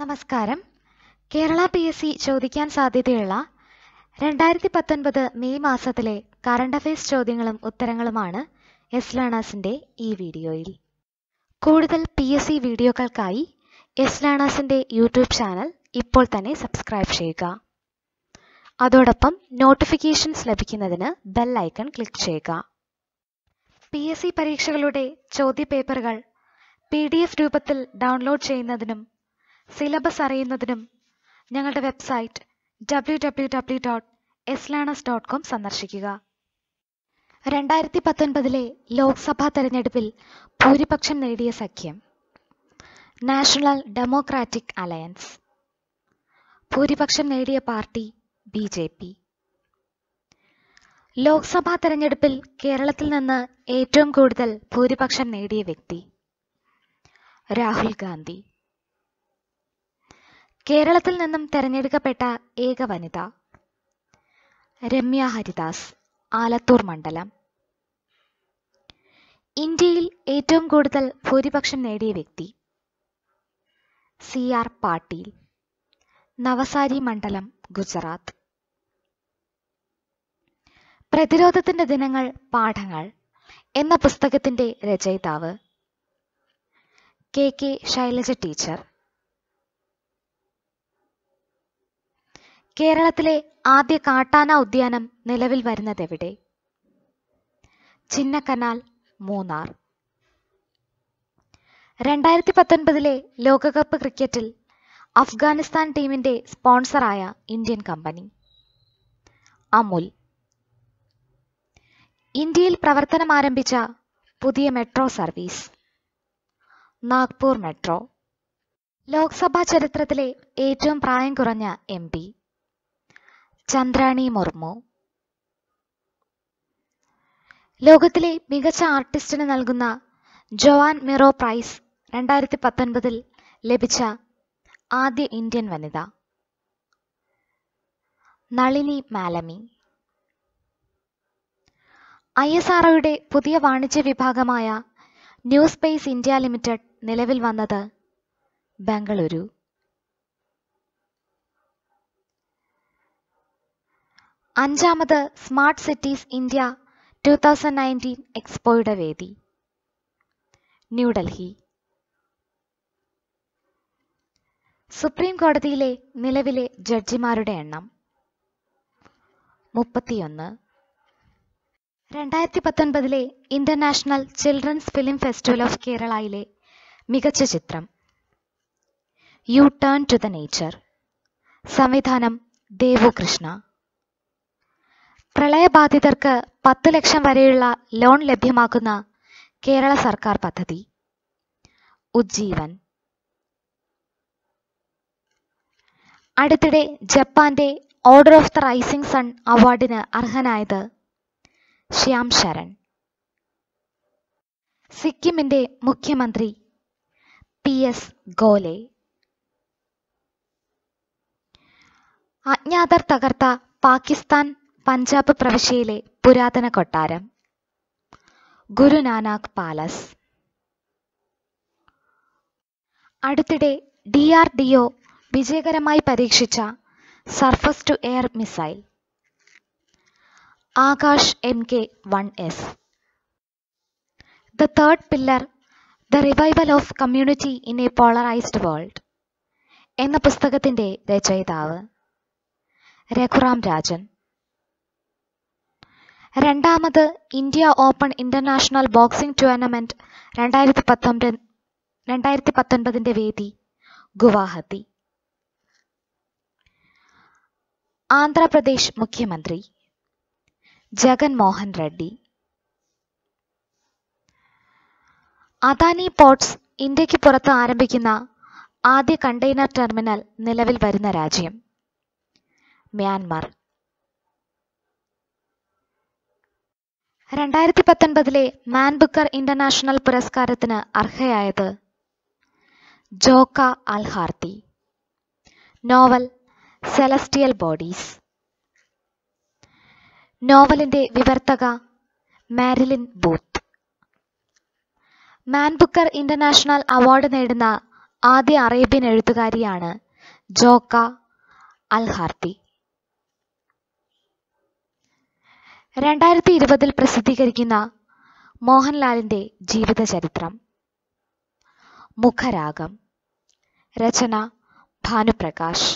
നമസ്കാരം Kerala P S C ചോദിക്കാൻ സാധ്യതയുള്ള രണ്ടായിരത്തി പത്തൊൻപത് മെയ് മാസത്തിലെ കറണ്ട് അഫയേഴ്സ് ചോദ്യങ്ങളും ഉത്തരങ്ങളുമാണ് എസ് ലേണേഴ്സിൻ്റെ ഈ വീഡിയോയിൽ കൂടുതൽ പി എസ് സി വീഡിയോകൾക്കായി എസ് ലേണേഴ്സിൻ്റെ യൂട്യൂബ് ചാനൽ ഇപ്പോൾ തന്നെ സബ്സ്ക്രൈബ് ചെയ്യുക അതോടൊപ്പം നോട്ടിഫിക്കേഷൻസ് ലഭിക്കുന്നതിന് ബെൽ ഐക്കൺ ക്ലിക്ക് ചെയ്യുക പി എസ് സി പരീക്ഷകളുടെ ചോദ്യപേപ്പറുകൾ പി ഡി എഫ് രൂപത്തിൽ ഡൗൺലോഡ് ചെയ്യുന്നതിനും സിലബസ് അറിയുന്നതിനും ഞങ്ങളുടെ website W W W dot S learners dot com സന്ദർശിക്കുക രണ്ടായിരത്തി പത്തൊൻപതിലെ ലോക്സഭാ തെരഞ്ഞെടുപ്പിൽ ഭൂരിപക്ഷം നേടിയ സഖ്യം നാഷണൽ ഡെമോക്രാറ്റിക് അലയൻസ് ഭൂരിപക്ഷം നേടിയ പാർട്ടി ബി ജെ പി ലോക്സഭാ തെരഞ്ഞെടുപ്പിൽ കേരളത്തിൽ നിന്ന് ഏറ്റവും കൂടുതൽ ഭൂരിപക്ഷം നേടിയ വ്യക്തി രാഹുൽ ഗാന്ധി കേരളത്തിൽ നിന്നും തെരഞ്ഞെടുക്കപ്പെട്ട ഏക വനിത രമ്യ ഹരിദാസ് ആലത്തൂർ മണ്ഡലം ഇന്ത്യയിൽ ഏറ്റവും കൂടുതൽ ഭൂരിപക്ഷം നേടിയ വ്യക്തി സി ആർ പാട്ടീൽ നവസാരി മണ്ഡലം ഗുജറാത്ത് പ്രതിരോധത്തിന്റെ ദിനങ്ങൾ പാഠങ്ങൾ എന്ന പുസ്തകത്തിന്റെ രചയിതാവ് കെ കെ ശൈലജ ടീച്ചർ കേരളത്തിലെ ആദ്യ കാട്ടാന ഉദ്യാനം നിലവിൽ വരുന്നതെവിടെ ചിന്നക്കനാൽ മൂന്നാർ രണ്ടായിരത്തി പത്തൊൻപതിലെ ലോകകപ്പ് ക്രിക്കറ്റിൽ അഫ്ഗാനിസ്ഥാൻ ടീമിന്റെ സ്പോൺസറായ ഇന്ത്യൻ കമ്പനി അമുൽ ഇന്ത്യയിൽ പ്രവർത്തനം ആരംഭിച്ച പുതിയ മെട്രോ സർവീസ് നാഗ്പൂർ മെട്രോ ലോക്സഭാ ചരിത്രത്തിലെ ഏറ്റവും പ്രായം കുറഞ്ഞ എം പി ചന്ദ്രാണി മുർമു ലോകത്തിലെ മികച്ച ആർട്ടിസ്റ്റിന് നൽകുന്ന ജോവാൻ മിറോ പ്രൈസ് രണ്ടായിരത്തി പത്തൊൻപതിൽ ലഭിച്ച ആദ്യ ഇന്ത്യൻ വനിത നളിനി മാലമി ഐ എസ് ആർഒയുടെ പുതിയ വാണിജ്യ വിഭാഗമായ ന്യൂ സ്പേസ് ഇന്ത്യ ലിമിറ്റഡ് നിലവിൽ വന്നത് ബംഗളൂരു അഞ്ചാമത് smart cities India two thousand nineteen എക്സ്പോയുടെ വേദി ന്യൂഡൽഹി സുപ്രീം കോടതിയിലെ നിലവിലെ ജഡ്ജിമാരുടെ എണ്ണം മുപ്പത്തിയൊന്ന് രണ്ടായിരത്തി പത്തൊൻപതിലെ international children's film festival of കേരളയിലെ മികച്ച ചിത്രം U turn to the nature സംവിധാനം ദേവു കൃഷ്ണ പ്രളയബാധിതർക്ക് പത്ത് ലക്ഷം വരെയുള്ള ലോൺ ലഭ്യമാക്കുന്ന കേരള സർക്കാർ പദ്ധതി ഉജ്ജീവൻ അടുത്തിടെ ജപ്പാന്റെ order of the rising sun അവാർഡിന് അർഹനായത് ശ്യാം ശരൺ സിക്കിമിന്റെ മുഖ്യമന്ത്രി പി എസ് ഗോലെ അജ്ഞാതർ തകർത്ത പാകിസ്ഥാൻ പഞ്ചാബ് പ്രവിശ്യയിലെ പുരാതന കൊട്ടാരം ഗുരുനാനാക്ക് പാലസ് അടുത്തിടെ ഡി ആർ ഡി ഒ വിജയകരമായി പരീക്ഷിച്ച surface to air missile Akash M K one S the third pillar the revival of community in a polarised world എന്ന പുസ്തകത്തിന്റെ രചയിതാവ് രഘുറാം രാജൻ രണ്ടാമത് India open international boxing tournament രണ്ടായിരത്തി പത്തൊമ്പത് രണ്ടായിരത്തി പത്തൊൻപതിന്റെ വേദി ഗുവാഹത്തി ആന്ധ്രാപ്രദേശ് മുഖ്യമന്ത്രി ജഗൻ മോഹൻ റെഡ്ഡി അദാനി പോർട്സ് ഇന്ത്യക്ക് പുറത്ത് ആരംഭിക്കുന്ന ആദ്യ കണ്ടെയ്നർ ടെർമിനൽ നിലവിൽ വരുന്ന രാജ്യം മ്യാൻമർ രണ്ടായിരത്തി പത്തൊൻപതിലെ മാൻ ബുക്കർ ഇന്റർനാഷണൽ പുരസ്കാരത്തിന് അർഹയായത് Jokha Alharthi novel Celestial Bodies നോവലിന്റെ വിവർത്തക Marilyn Booth Man Booker international award നേടുന്ന ആദ്യ അറേബ്യൻ എഴുത്തുകാരിയാണ് ജോക്ക അൽഹാർത്തി രണ്ടായിരത്തി ഇരുപതിൽ പ്രസിദ്ധീകരിക്കുന്ന മോഹൻലാലിന്റെ ജീവിതചരിത്രം മുഖരാഗം രചന ഭാനുപ്രകാശ്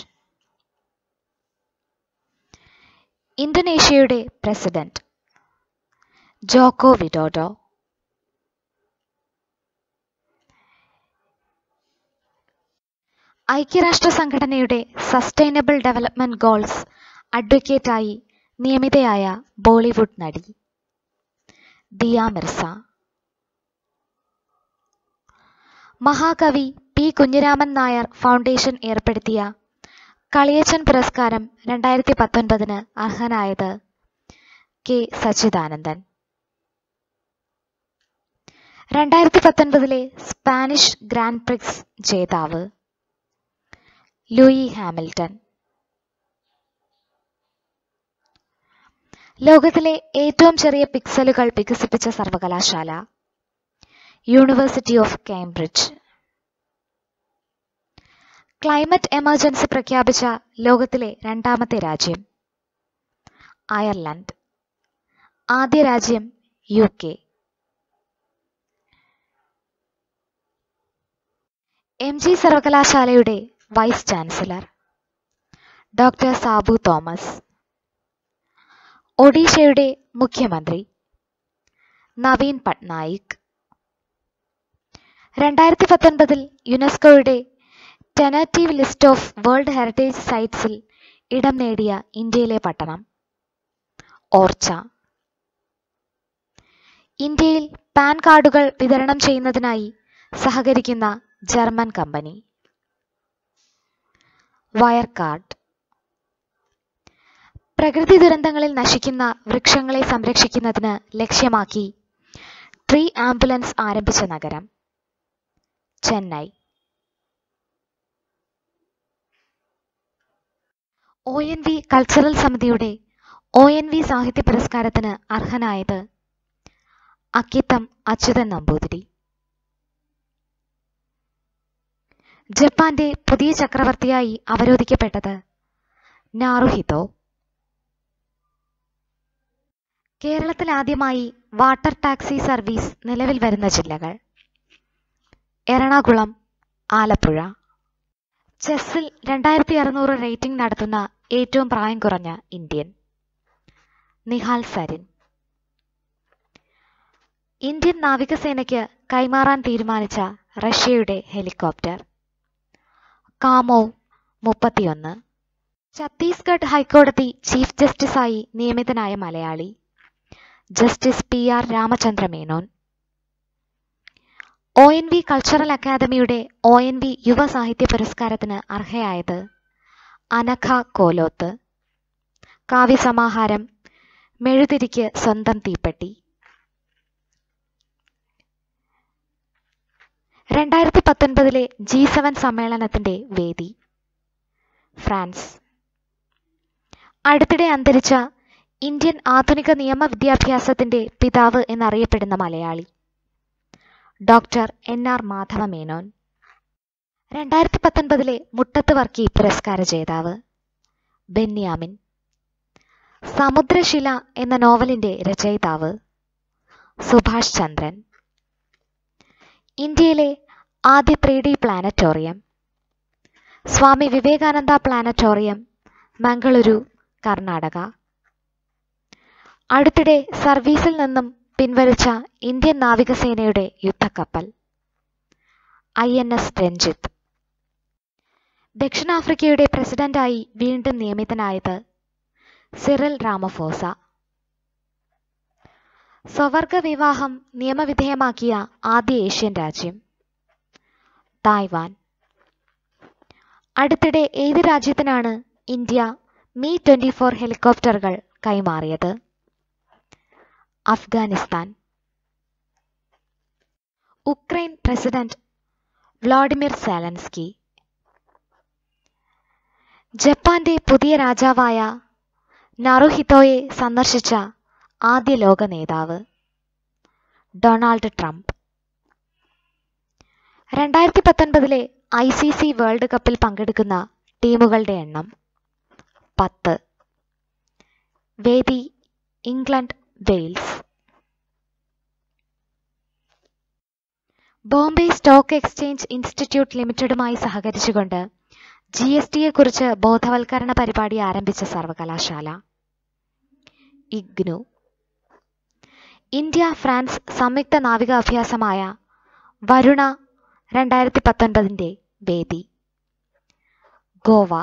ഇന്തോനേഷ്യയുടെ പ്രസിഡന്റ് ജോക്കോ വിഡോഡോ ഐക്യരാഷ്ട്ര സംഘടനയുടെ സസ്റ്റൈനബിൾ ഡെവലപ്മെന്റ് ഗോൾസ് അഡ്വക്കേറ്റായി നിയമിതയായ ബോളിവുഡ് നടി ദിയ മിർസ മഹാകവി പി കുഞ്ഞിരാമൻ നായർ ഫൗണ്ടേഷൻ ഏർപ്പെടുത്തിയ കളിയച്ചൻ പുരസ്കാരം രണ്ടായിരത്തി പത്തൊൻപതിന് അർഹനായത് കെ സച്ചിദാനന്ദൻ രണ്ടായിരത്തി പത്തൊൻപതിലെ സ്പാനിഷ് ഗ്രാൻഡ് പ്രിക്സ് ജേതാവ് ലൂയി ഹാമിൽട്ടൺ ലോകത്തിലെ ഏറ്റവും ചെറിയ പിക്സലുകൾ വികസിപ്പിച്ച സർവകലാശാല university of Cambridge climate emergency പ്രഖ്യാപിച്ച ലോകത്തിലെ രണ്ടാമത്തെ രാജ്യം അയർലൻഡ് ആദ്യ രാജ്യം യു കെ എം ജി സർവകലാശാലയുടെ vice chancellor doctor Sabu Thomas ഒഡീഷയുടെ മുഖ്യമന്ത്രി നവീൻ പട്നായിക് രണ്ടായിരത്തി പത്തൊൻപതിൽ യുനെസ്കോയുടെ tentative list of world heritage സൈറ്റ്സിൽ ഇടം നേടിയ ഇന്ത്യയിലെ പട്ടണം ഓർച്ച ഇന്ത്യയിൽ പാൻ കാർഡുകൾ വിതരണം ചെയ്യുന്നതിനായി സഹകരിക്കുന്ന ജർമ്മൻ കമ്പനി വയർകാർഡ് പ്രകൃതി ദുരന്തങ്ങളിൽ നശിക്കുന്ന വൃക്ഷങ്ങളെ സംരക്ഷിക്കുന്നതിന് ലക്ഷ്യമാക്കി ട്രീ ആംബുലൻസ് ആരംഭിച്ച നഗരം Chennai O N V cultural സമിതിയുടെ ഒ എൻ വി സാഹിത്യ പുരസ്കാരത്തിന് അർഹനായത് അക്കിത്തം അച്യുതൻ നമ്പൂതിരി ജപ്പാന്റെ പുതിയ ചക്രവർത്തിയായി അവരോധിക്കപ്പെട്ടത് നാറുഹിതോ കേരളത്തിൽ ആദ്യമായി വാട്ടർ ടാക്സി സർവീസ് നിലവിൽ വരുന്ന ജില്ലകൾ എറണാകുളം ആലപ്പുഴ ചെസ്സിൽ രണ്ടായിരത്തി അറുന്നൂറ് റേറ്റിംഗ് നടത്തുന്ന ഏറ്റവും പ്രായം കുറഞ്ഞ ഇന്ത്യൻ നിഹാൽ സരിൻ ഇന്ത്യൻ നാവികസേനയ്ക്ക് കൈമാറാൻ തീരുമാനിച്ച റഷ്യയുടെ ഹെലികോപ്റ്റർ കാമോ മുപ്പത്തിയൊന്ന് ഛത്തീസ്ഗഡ് ഹൈക്കോടതി ചീഫ് ജസ്റ്റിസായി നിയമിതനായ മലയാളി justice P R Ramachandra Menon O N V cultural അക്കാദമിയുടെ ഒ എൻ വി യുവ സാഹിത്യ പുരസ്കാരത്തിന് അർഹയായത് അനഘ കോലോത്ത് കാവ്യസമാഹാരം മെഴുതിരിക്ക് സ്വന്തം തീപ്പെട്ടി രണ്ടായിരത്തി പത്തൊൻപതിലെ ജി സെവൻ സമ്മേളനത്തിന്റെ വേദി ഫ്രാൻസ് അടുത്തിടെ അന്തരിച്ച ഇന്ത്യൻ ആധുനിക നിയമ വിദ്യാഭ്യാസത്തിന്റെ പിതാവ് എന്നറിയപ്പെടുന്ന Malayali doctor N R Madhava Menon രണ്ടായിരത്തി പത്തൊൻപതിലെ മുട്ടത്ത് വർക്കി പുരസ്കാര ജേതാവ് ബെന്യാമിൻ സമുദ്രശില എന്ന നോവലിന്റെ രചയിതാവ് സുഭാഷ് ചന്ദ്രൻ ഇന്ത്യയിലെ ആദ്യ three D planetarium Swami Vivekananda planetarium Mangaluru Karnataka അടുത്തിടെ സർവീസിൽ നിന്നും പിൻവലിച്ച ഇന്ത്യൻ നാവികസേനയുടെ യുദ്ധക്കപ്പൽ ഐ എൻ എസ് രഞ്ജിത്ത് ദക്ഷിണാഫ്രിക്കയുടെ പ്രസിഡന്റായി വീണ്ടും നിയമിതനായത് സിറിൽ രാമഫോസ സ്വവർഗ വിവാഹം നിയമവിധേയമാക്കിയ ആദ്യ ഏഷ്യൻ രാജ്യം തായ്വാൻ അടുത്തിടെ ഏത് രാജ്യത്തിനാണ് ഇന്ത്യ മീ ട്വന്റി ഫോർ ഹെലികോപ്റ്ററുകൾ കൈമാറിയത് Afghanistan Ukraine president Vladimir Zelensky ജപ്പാന്റെ പുതിയ രാജാവായ നറുഹിതോയെ സന്ദർശിച്ച ആദ്യ ലോക നേതാവ് ഡൊണാൾഡ് ട്രംപ് രണ്ടായിരത്തി പത്തൊൻപതിലെ ഐ സി സി വേൾഡ് കപ്പിൽ പങ്കെടുക്കുന്ന ടീമുകളുടെ എണ്ണം പത്ത് വേദി England Wales Bombay stock exchange institute ലിമിറ്റഡുമായി സഹകരിച്ചുകൊണ്ട് ജി എസ് ടിയെക്കുറിച്ച് ബോധവൽക്കരണ പരിപാടി ആരംഭിച്ച സർവകലാശാല ഇഗ്നു ഇന്ത്യ ഫ്രാൻസ് സംയുക്ത നാവികാഭ്യാസമായ വരുണ രണ്ടായിരത്തി പത്തൊൻപതിൻ്റെ വേദി ഗോവ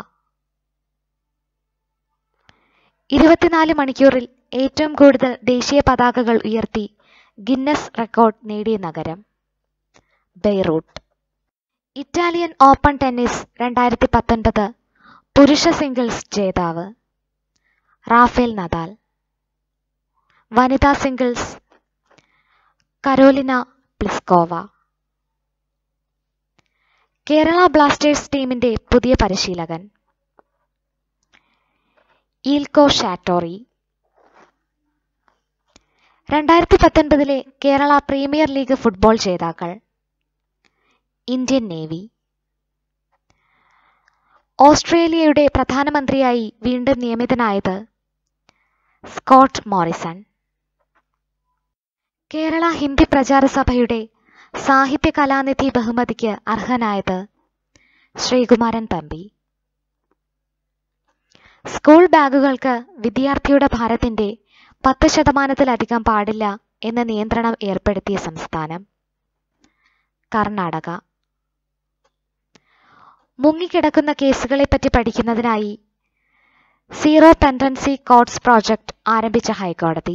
ഇരുപത്തിനാല് മണിക്കൂറിൽ ഏറ്റവും കൂടുതൽ ദേശീയ പതാകകൾ ഉയർത്തി ഗിന്നസ് റെക്കോർഡ് നേടിയ നഗരം ബെയ്റൂട്ട് ഇറ്റാലിയൻ ഓപ്പൺ ടെന്നീസ് രണ്ടായിരത്തി പത്തൊൻപത് പുരുഷ സിംഗിൾസ് ജേതാവ് റാഫേൽ നദാൽ വനിതാ singles Karolina Pliskova Kerala Blasters ടീമിന്റെ പുതിയ പരിശീലകൻ ഈൽക്കോ ഷാറ്റോറി രണ്ടായിരത്തി പത്തൊൻപതിലെ കേരള പ്രീമിയർ ലീഗ് ഫുട്ബോൾ ജേതാക്കൾ ഇന്ത്യൻ നേവി ഓസ്ട്രേലിയയുടെ പ്രധാനമന്ത്രിയായി വീണ്ടും നിയമിതനായത് സ്കോട്ട് മോറിസൺ കേരള ഹിന്ദി പ്രചാര സഭയുടെ സാഹിത്യ കലാനിധി ബഹുമതിക്ക് അർഹനായത് ശ്രീകുമാരൻ തമ്പി സ്കൂൾ ബാഗുകൾക്ക് വിദ്യാർത്ഥിയുടെ ഭാരത്തിന്റെ പത്ത് ശതമാനത്തിലധികം പാടില്ല എന്ന നിയന്ത്രണം ഏർപ്പെടുത്തിയ സംസ്ഥാനം കർണാടക മുങ്ങിക്കിടക്കുന്ന കേസുകളെപ്പറ്റി പഠിക്കുന്നതിനായി സീറോ പെൻഡൻസി കോർട്സ് പ്രോജക്റ്റ് ആരംഭിച്ച ഹൈക്കോടതി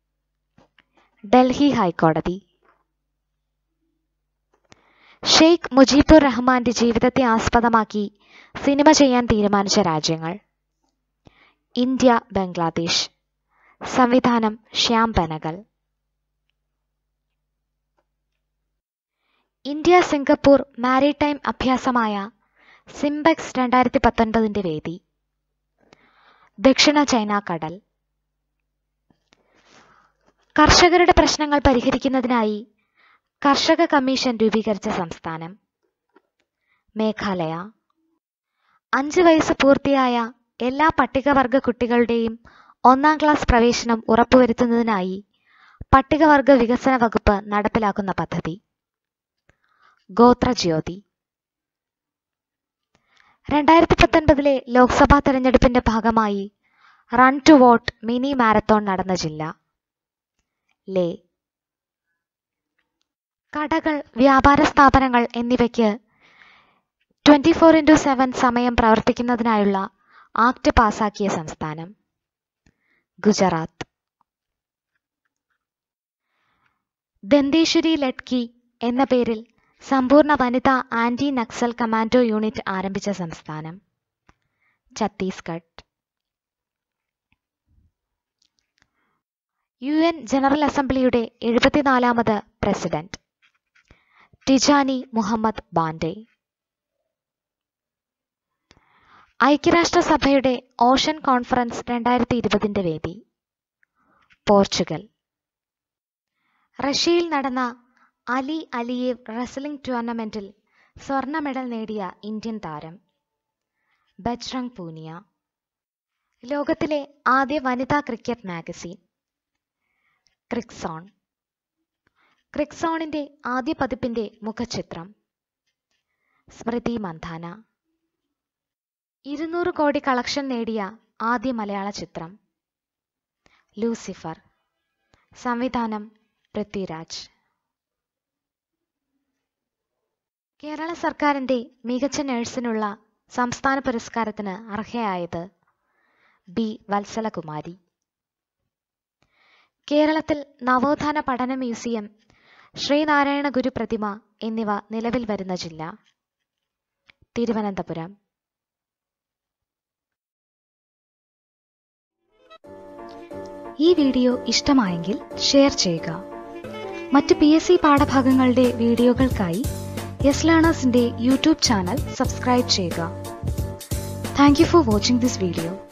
ഡൽഹി ഹൈക്കോടതി ഷെയ്ഖ് മുജീബുർ റഹ്മാന്റെ ജീവിതത്തെ ആസ്പദമാക്കി സിനിമ ചെയ്യാൻ തീരുമാനിച്ച രാജ്യങ്ങൾ ഇന്ത്യ ബംഗ്ലാദേശ് സംവിധാനം Shyam Benegal India Singapore maritime അഭ്യാസമായ സിംബെക്സ് രണ്ടായിരത്തി പത്തൊൻപതിന്റെ വേദി ദക്ഷിണ ചൈന കടൽ കർഷകരുടെ പ്രശ്നങ്ങൾ പരിഹരിക്കുന്നതിനായി കർഷക കമ്മീഷൻ രൂപീകരിച്ച സംസ്ഥാനം മേഘാലയ അഞ്ച് വയസ്സ് പൂർത്തിയായ എല്ലാ പട്ടികവർഗ കുട്ടികളുടെയും ഒന്നാം ക്ലാസ് പ്രവേശനം ഉറപ്പുവരുത്തുന്നതിനായി പട്ടികവർഗ വികസന വകുപ്പ് നടപ്പിലാക്കുന്ന പദ്ധതി ഗോത്രജ്യോതി രണ്ടായിരത്തി പത്തൊൻപതിലെ ലോക്സഭാ തെരഞ്ഞെടുപ്പിന്റെ ഭാഗമായി run to vote mini marathon നടന്ന ജില്ല ലേ കടകൾ വ്യാപാര സ്ഥാപനങ്ങൾ എന്നിവയ്ക്ക് ട്വന്റി ഫോർ ഇൻറ്റു സെവൻ സമയം പ്രവർത്തിക്കുന്നതിനായുള്ള ആക്ട് പാസാക്കിയ സംസ്ഥാനം ഗുജറാത്ത് ദന്തേശ്വരി ലഡ്കി എന്ന പേരിൽ സമ്പൂർണ്ണ വനിതാ ആന്റി നക്സൽ കമാൻഡോ യൂണിറ്റ് ആരംഭിച്ച സംസ്ഥാനം ഛത്തീസ്ഗഡ് യു എൻ ജനറൽ അസംബ്ലിയുടെ എഴുപത്തിനാലാമത് പ്രസിഡന്റ് ടിജാനി മുഹമ്മദ് ബാൻഡെ ഐക്യരാഷ്ട്രസഭയുടെ ഓഷൻ കോൺഫറൻസ് രണ്ടായിരത്തി ഇരുപതിന്റെ വേദി പോർച്ചുഗൽ റഷ്യയിൽ നടന്ന അലി അലിയേവ് റെസ്ലിംഗ് ടൂർണമെന്റിൽ സ്വർണ്ണ മെഡൽ നേടിയ ഇന്ത്യൻ താരം ബജ്രംഗ് പൂനിയ ലോകത്തിലെ ആദ്യ വനിതാ ക്രിക്കറ്റ് മാഗസിൻ ക്രിക്സോൺ ക്രിക്സോണിന്റെ ആദ്യ പതിപ്പിന്റെ മുഖചിത്രം സ്മൃതി മന്ധാന ഇരുന്നൂറ് കോടി കളക്ഷൻ നേടിയ ആദ്യ മലയാള ചിത്രം ലൂസിഫർ സംവിധാനം പൃഥ്വിരാജ് കേരള സർക്കാരിന്റെ മികച്ച നഴ്സിനുള്ള സംസ്ഥാന പുരസ്കാരത്തിന് അർഹയായത് ബി വത്സലകുമാരി കേരളത്തിൽ നവോത്ഥാന പഠന മ്യൂസിയം ശ്രീനാരായണ ഗുരു പ്രതിമ എന്നിവ നിലവിൽ വരുന്ന ജില്ല തിരുവനന്തപുരം ഈ വീഡിയോ ഇഷ്ടമായെങ്കിൽ ഷെയർ ചെയ്യുക മറ്റ് പി എസ് സി പാഠഭാഗങ്ങളുടെ വീഡിയോകൾക്കായി യെസ് ലേണേഴ്സിന്റെ യൂട്യൂബ് ചാനൽ സബ്സ്ക്രൈബ് ചെയ്യുക thank you for watching this video